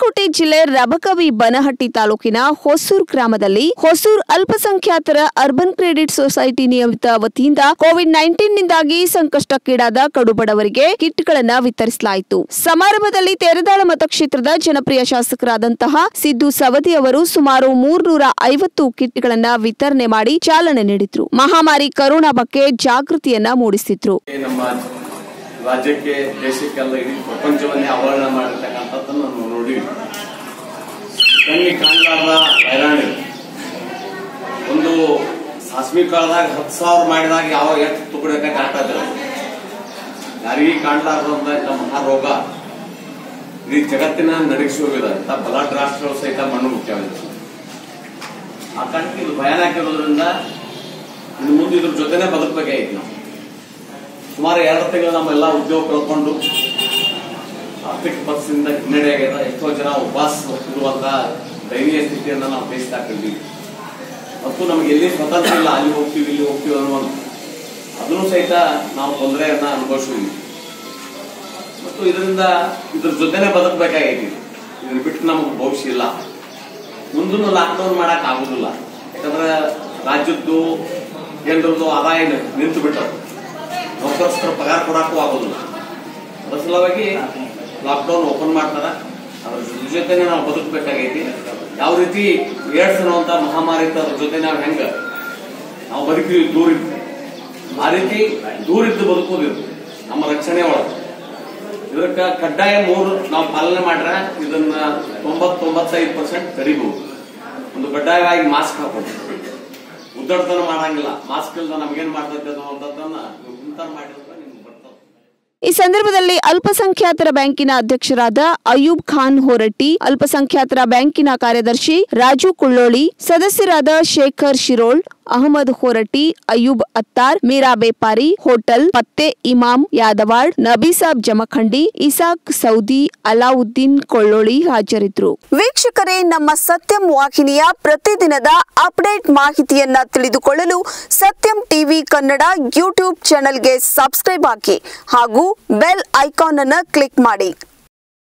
ಬಾಗಲಕೋಟೆ ಜಿಲ್ಲೆ ರಬಕವಿ ಬನಹಟ್ಟಿ ತಾಲೂಕಿನ ಹೊಸೂರ್ ಗ್ರಾಮದಲ್ಲಿ ಹೊಸೂರ್ ಅಲ್ಪಸಂಖ್ಯಾತರ ಅರ್ಬನ್ ಕ್ರೆಡಿಟ್ ಸೊಸೈಟಿ ನಿಯಮಿತ ವತಿಯಿಂದ ಕೋವಿಡ್ ನೈನ್ಟೀನ್ ನಿಂದಾಗಿ ಸಂಕಷ್ಟಕ್ಕೀಡಾದ ಕಡುಬಡವರಿಗೆ ಕಿಟ್ಗಳನ್ನ ವಿತರಿಸಲಾಯಿತು ಸಮಾರಂಭದಲ್ಲಿ ತೇರದಾಳ ಮತಕ್ಷೇತ್ರದ ಜನಪ್ರಿಯ ಶಾಸಕರಾದಂತಹ ಸಿದ್ದು ಸವದಿ ಅವರು ಸುಮಾರು ಮೂರ್ನೂರ ಐವತ್ತು ಕಿಟ್ಗಳನ್ನ ವಿತರಣೆ ಮಾಡಿ ಚಾಲನೆ ನೀಡಿದ್ರು ಮಹಾಮಾರಿ ಕರೋನಾ ಬಗ್ಗೆ ಜಾಗೃತಿಯನ್ನ ಮೂಡಿಸಿದ್ರು ನಮ್ಮ ರಾಜ್ಯಕ್ಕೆ ದೇಶಕ್ಕೆಲ್ಲ ಇಡೀ ಪ್ರಪಂಚವನ್ನೇ ಆವರಣ ಮಾಡಿರ್ತಕ್ಕಂಥದ್ದನ್ನು ನಾವು ನೋಡಿವಿ ಕಣ್ಣಿಗೆ ಕಾಣಲಾರ್ದ ಹೈರಾಣಿ ಒಂದು ಸಾಸ್ಮಿ ಕಾಲದಾಗ ಹತ್ತು ಸಾವಿರ ಮಾಡಿದಾಗ ಯಾವ ಎಷ್ಟು ತುಕಡಕ್ಕೆ ಕಾಣ್ತಾ ಯಾರಿಗೂ ಕಾಣಲಾರ್ದಂತ ಇಂಥ ಮಹಾರೋಗ ಇಡೀ ಜಗತ್ತಿನ ನಡಗಿಸಿ ಹೋಗಿದೆ ಇಂಥ ಬಲಾಢ್ಯ ರಾಷ್ಟ್ರಗಳು ಸಹಿತ ಮಣ್ಣು ಮುಖ್ಯವಾಗಿದೆ ಆ ಕಣ್ಣಿಗೆ ಇದು ಭಯಾನಕ ಇರೋದ್ರಿಂದ ಇನ್ನು ಮುಂದೆ ಇದ್ರ ಜೊತೆನೆ ಬದುಕಬೇಕಾಗಿತ್ತು ನಾವು ಸುಮಾರು ಎರಡು ತಿಂಗಳು ನಮ್ಮೆಲ್ಲ ಉದ್ಯೋಗ ಕಳ್ಕೊಂಡು ಆರ್ಥಿಕ ಪರಿಸ್ಥಿತಿಯಿಂದ ಹಿನ್ನಡೆ ಆಗ್ಯದ ಎಷ್ಟೋ ಜನ ಉಪವಾಸ ಇರುವಂತ ದಯನೀಯ ಸ್ಥಿತಿಯನ್ನ ನಾವು ಫೇಸ್ತಾ ಇದ್ದೀವಿ ಮತ್ತು ನಮಗೆ ಎಲ್ಲಿ ಸ್ವತಂತ್ರ ಇಲ್ಲ ಅಲ್ಲಿ ಹೋಗ್ತೀವಿ ಇಲ್ಲಿ ಹೋಗ್ತೀವಿ ಅನ್ನುವಂತ ಅದನ್ನು ಸಹಿತ ನಾವು ತೊಂದರೆಯನ್ನ ಅನುಭವಿಸಿದ್ವಿ ಮತ್ತು ಇದರಿಂದ ಇದ್ರ ಜೊತೆನೆ ಬದುಕಬೇಕಾಗೈತಿ ಇದನ್ನ ಬಿಟ್ಟು ನಮಗೆ ಭವಿಷ್ಯ ಇಲ್ಲ ಮುಂದೂ ಲಾಕ್ಡೌನ್ ಮಾಡಕ್ ಆಗುದಿಲ್ಲ ಯಾಕಂದ್ರೆ ರಾಜ್ಯದ್ದು ಕೇಂದ್ರದ್ದು ಆದಾಯ ನಿಂತು ಬಿಟ್ಟರು ನೌಕರಸ್ಥರ ಪಗಾರ ಕೊಡಕ್ಕೂ ಆಗೋದಿಲ್ಲ ಅದ್ರ ಸಲುವಾಗಿ ಲಾಕ್ಡೌನ್ ಓಪನ್ ಮಾಡ್ತಾರ ಅದ್ರ ಜೊತೆನೆ ನಾವು ಬದುಕಬೇಕಾಗೈತಿ ಯಾವ ರೀತಿ ಏಡ್ಸ್ ಅನ್ನುವಂತ ಮಹಾಮಾರಿ ಇತ್ತು ಅದ್ರ ಜೊತೆ ನಾವು ಹೆಂಗ ನಾವು ಬದುಕಿದ್ವಿ ದೂರ ಇದ್ದು ಆ ರೀತಿ ದೂರ ಇದ್ದು ಬದುಕೋದಿರು ನಮ್ಮ ರಕ್ಷಣೆ ಒಳಗೆ ಇದಕ್ಕ ಕಡ್ಡಾಯ ಮೂರು ನಾವು ಪಾಲನೆ ಮಾಡ್ರೆ ಇದನ್ನ ತೊಂಬತ್ತೊಂಬತ್ತೈದು ಪರ್ಸೆಂಟ್ ತಡಿಬಹುದು ಒಂದು ಕಡ್ಡಾಯವಾಗಿ ಮಾಸ್ಕ್ ಹಾಕೊಂಡು ಉದ್ದಡತನ ಮಾಡಂಗಿಲ್ಲ ಮಾಸ್ಕ್ ಇಲ್ದ ನಮ್ಗೇನ್ ಮಾಡ್ತೈತೆ ಅನ್ನುವಂಥದ್ದನ್ನ ನೀವು ಗುಂತಾರ ಮಾಡಿದ್ರೆ ನಿಮ್ಗೆ ಬರ್ತದೆ ಈ ಸಂದರ್ಭದಲ್ಲಿ ಅಲ್ಪಸಂಖ್ಯಾತರ ಬ್ಯಾಂಕಿನ ಅಧ್ಯಕ್ಷರಾದ ಅಯೂಬ್ ಖಾನ್ ಹೊರಟ್ಟಿ ಅಲ್ಪಸಂಖ್ಯಾತರ ಬ್ಯಾಂಕಿನ ಕಾರ್ಯದರ್ಶಿ ರಾಜು ಕುಳ್ಳೋಳಿ ಸದಸ್ಯರಾದ ಶೇಖರ್ ಶಿರೋಳ್ ಅಹಮದ್ ಹೊರಟ್ಟಿ ಅಯೂಬ್ ಅತ್ತಾರ್ ಮೀರಾ ಬೇಪಾರಿ ಹೋಟೆಲ್ ಪತ್ತೆ ಇಮಾಮ್ ಯಾದವಾಡ್ ನಬೀಸಾಬ್ ಜಮಖಂಡಿ ಇಸಾಕ್ ಸೌದಿ ಅಲಾವುದ್ದೀನ್ ಕೊಳ್ಳೋಳಿ ಹಾಜರಿದ್ದರು ವೀಕ್ಷಕರೇ ನಮ್ಮ ಸತ್ಯಂ ವಾಹಿನಿಯ ಪ್ರತಿದಿನದ ಅಪ್ಡೇಟ್ ಮಾಹಿತಿಯನ್ನ ತಿಳಿದುಕೊಳ್ಳಲು ಸತ್ಯಂ ಟಿವಿ ಕನ್ನಡ ಯೂಟ್ಯೂಬ್ ಚಾನೆಲ್ಗೆ ಸಬ್ಸ್ಕ್ರೈಬ್ ಹಾಕಿ ಹಾಗೂ ಬೆಲ್ ಐಕಾನ್ ಅನ್ನು ಕ್ಲಿಕ್ ಮಾಡಿ